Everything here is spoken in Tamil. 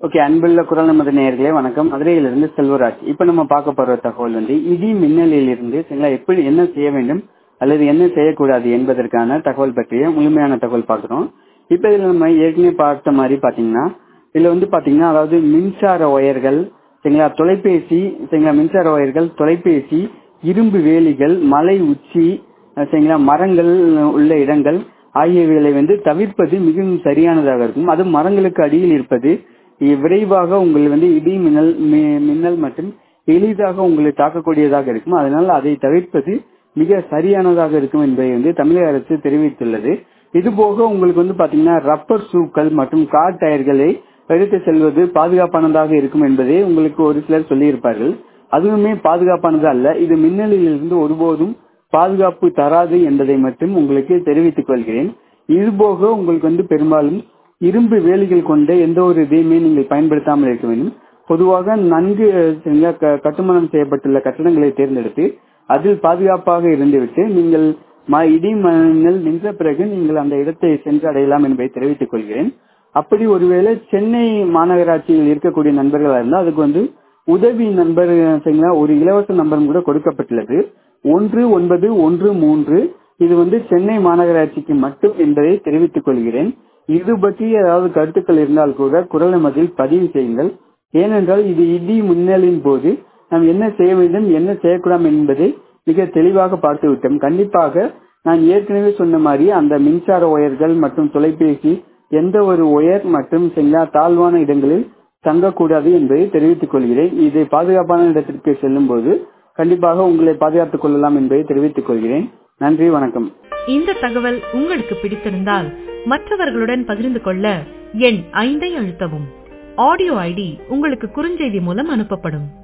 ஓகே அன்புள்ள குரல் நமது நேயர்களே வணக்கம் மதுரையிலிருந்து செல்வராஜ் இப்ப நம்ம பார்க்க போற தகவல் வந்து இடி மின்னலில் இருந்து சரிங்களா எப்படி என்ன செய்ய வேண்டும் அல்லது என்ன செய்யக்கூடாது என்பதற்கான தகவல் பற்றிய முழுமையான தகவல் பார்க்கிறோம் இப்ப இதுல நம்ம ஏற்கனவே பார்த்த மாதிரி பாத்தீங்கன்னா இதுல வந்து பாத்தீங்கன்னா அதாவது மின்சார ஒயர்கள் சரிங்களா தொலைபேசி சரிங்களா மின்சார ஒயர்கள் தொலைபேசி இரும்பு வேலிகள் மலை உச்சி சரிங்களா மரங்கள் உள்ள இடங்கள் ஆகியவைகளை வந்து தவிர்ப்பது மிகவும் சரியானதாக இருக்கும் அது மரங்களுக்கு அடியில் இருப்பது விரைவாக உங்கள் வந்து இடி மின்னல் மின்னல் மற்றும் எளிதாக உங்களை தாக்கக்கூடியதாக இருக்கும் அதனால் அதை தவிர்ப்பது மிக சரியானதாக இருக்கும் என்பதை வந்து தமிழக அரசு தெரிவித்துள்ளது இதுபோக உங்களுக்கு வந்து பாத்தீங்கன்னா ரப்பர் ஷூக்கள் மற்றும் கார் டயர்களை எடுத்து செல்வது பாதுகாப்பானதாக இருக்கும் என்பதை உங்களுக்கு ஒரு சிலர் சொல்லியிருப்பார்கள் அதுவுமே பாதுகாப்பானது அல்ல இது மின்னலில் இருந்து ஒருபோதும் பாதுகாப்பு தராது என்பதை மட்டும் உங்களுக்கு தெரிவித்துக் கொள்கிறேன் இதுபோக உங்களுக்கு வந்து பெரும்பாலும் இரும்பு வேலிகள் கொண்ட எந்த ஒரு இதையுமே நீங்கள் பயன்படுத்தாமல் இருக்க வேண்டும் பொதுவாக நன்கு கட்டுமானம் செய்யப்பட்டுள்ள கட்டடங்களை தேர்ந்தெடுத்து அதில் பாதுகாப்பாக இருந்துவிட்டு நீங்கள் இடி மண்ணல் நின்ற பிறகு நீங்கள் அந்த இடத்தை சென்று அடையலாம் என்பதை தெரிவித்துக் கொள்கிறேன் அப்படி ஒருவேளை சென்னை மாநகராட்சியில் இருக்கக்கூடிய நண்பர்களா இருந்தால் அதுக்கு வந்து உதவி நண்பர் ஒரு இலவச நம்பரும் கூட கொடுக்கப்பட்டுள்ளது ஒன்று ஒன்பது ஒன்று மூன்று இது வந்து சென்னை மாநகராட்சிக்கு மட்டும் என்பதை தெரிவித்துக் கொள்கிறேன் இது பற்றி ஏதாவது கருத்துக்கள் இருந்தால் கூட குரல் மதில் பதிவு செய்யுங்கள் ஏனென்றால் இது இடி முன்னலின் போது நாம் என்ன செய்ய வேண்டும் என்ன செய்யக்கூடாது என்பதை மிக தெளிவாக பார்த்து விட்டோம் கண்டிப்பாக நான் ஏற்கனவே சொன்ன மாதிரி அந்த மின்சார ஒயர்கள் மற்றும் தொலைபேசி எந்த ஒரு ஒயர் மற்றும் தாழ்வான இடங்களில் தங்கக்கூடாது என்பதை தெரிவித்துக் கொள்கிறேன் இதை பாதுகாப்பான இடத்திற்கு செல்லும் போது கண்டிப்பாக உங்களை பாதுகாத்துக் கொள்ளலாம் என்பதை தெரிவித்துக் கொள்கிறேன் நன்றி வணக்கம் இந்த தகவல் உங்களுக்கு பிடித்திருந்தால் மற்றவர்களுடன் பகிர்ந்து கொள்ள எண் ஐந்தை அழுத்தவும் ஆடியோ ஐடி உங்களுக்கு குறுஞ்செய்தி மூலம் அனுப்பப்படும்